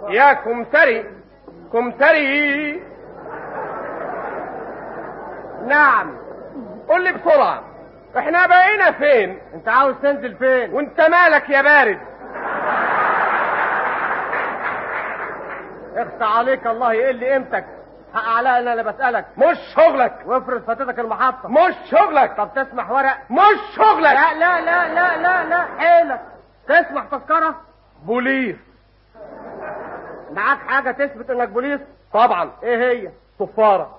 يا كمثري كمثري نعم قول لي بسرعة احنا بقينا فين انت عاوز تنزل فين وانت مالك يا بارد اخفى عليك الله يقل قيمتك حق عليا انا اللي بسألك مش شغلك وافرض فاتتك المحطة مش شغلك طب تسمح ورق مش شغلك لا لا لا لا لا لا حيلك تسمح تذكرة بوليس معاك حاجة تثبت انك بوليس طبعا ايه هي صفارة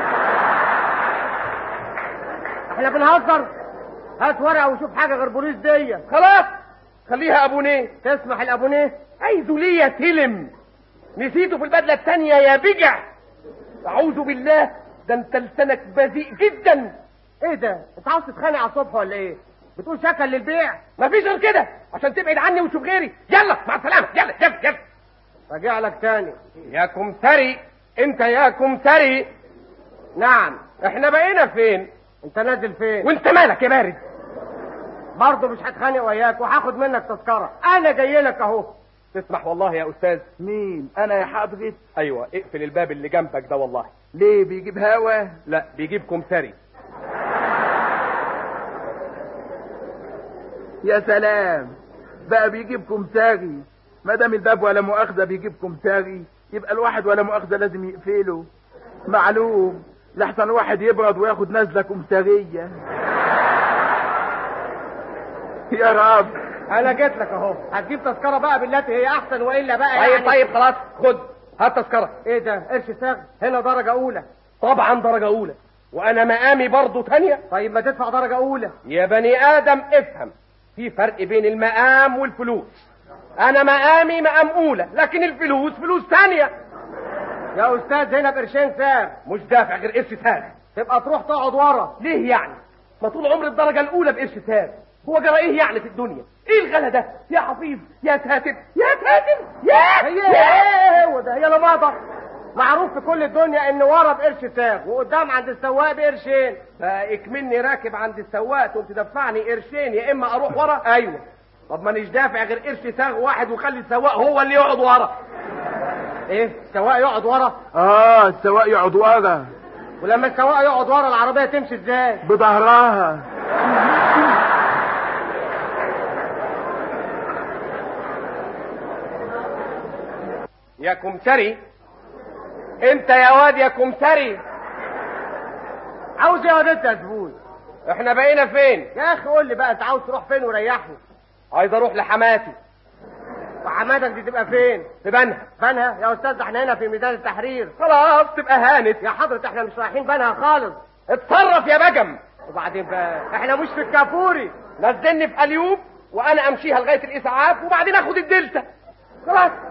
احنا بنهزر هات ورقة وشوف حاجة غير بوليس دي خلاص خليها ابونيه تسمح الابونيه عايزه ليه يا تلم نسيته في البدلة التانية يا بجع أعوذ بالله ده انت لسانك بذيء جدا ايه ده انت عاوز تتخانق على الصبح ولا ايه بتقول شكل للبيع مفيش غير كده عشان تبعد عني وتشوف غيري يلا مع السلامة يلا يلا يلا راجع لك تاني يا كمثري انت يا كمثري نعم احنا بقينا فين انت نازل فين وانت مالك يا بارد برضه مش هتخانق وياك وهاخد منك تذكرة انا جاي لك اهو تسمح والله يا استاذ مين انا يا حضرة ايوه اقفل الباب اللي جنبك ده والله ليه بيجيب هوا لا بيجيب كمثري يا سلام بقى بيجيب كمثاري ما دام الباب ولا مؤاخذة بيجيب كمثاري يبقى الواحد ولا مؤاخذة لازم يقفله معلوم لحسن واحد يبرد وياخد نزلة كمثارية يا رب انا جيت لك اهو هتجيب تذكرة بقى بالتي هي احسن والا بقى طيب يعني طيب خلاص خد هات تذكرة ايه ده قرش ساغ هنا درجة اولى طبعا درجة اولى وانا مقامي برضو تانية طيب ما تدفع درجة اولى يا بني ادم افهم في فرق بين المقام والفلوس انا مقامي مقام اولى لكن الفلوس فلوس تانية يا استاذ هنا بقرشين ساغ مش دافع غير قرش ساغ تبقى تروح تقعد ورا ليه يعني ما طول عمر الدرجة الاولى بقرش ساغ هو جرى ايه يعني في الدنيا ايه الغلا ده يا حفيظ يا ساتر يا ساتر يا هي يا ايه هو ده هي لماضة معروف في كل الدنيا ان ورا بقرش ساغ وقدام عند السواق بقرشين فاكمني راكب عند السواق تقوم تدفعني قرشين يا اما اروح ورا ايوه طب مانيش دافع غير قرش ساغ واحد وخلي السواق هو اللي يقعد ورا ايه السواق يقعد ورا اه السواق يقعد ورا ولما السواق يقعد ورا العربية تمشي ازاي بظهرها يا كمثري انت يا واد يا كمثري عاوز ايه يا انت يا زبون احنا بقينا فين يا اخي قول لي بقى انت عاوز تروح فين وريحني عايز اروح لحماتي وحماتك دي تبقى فين في بنها بنها يا استاذ ده احنا هنا في ميدان التحرير خلاص تبقى هانت يا حضرة احنا مش رايحين بنها خالص اتصرف يا بجم وبعدين بقى احنا مش في الكافوري نزلني في اليوب وانا امشيها لغايه الاسعاف وبعدين اخد الدلتا خلاص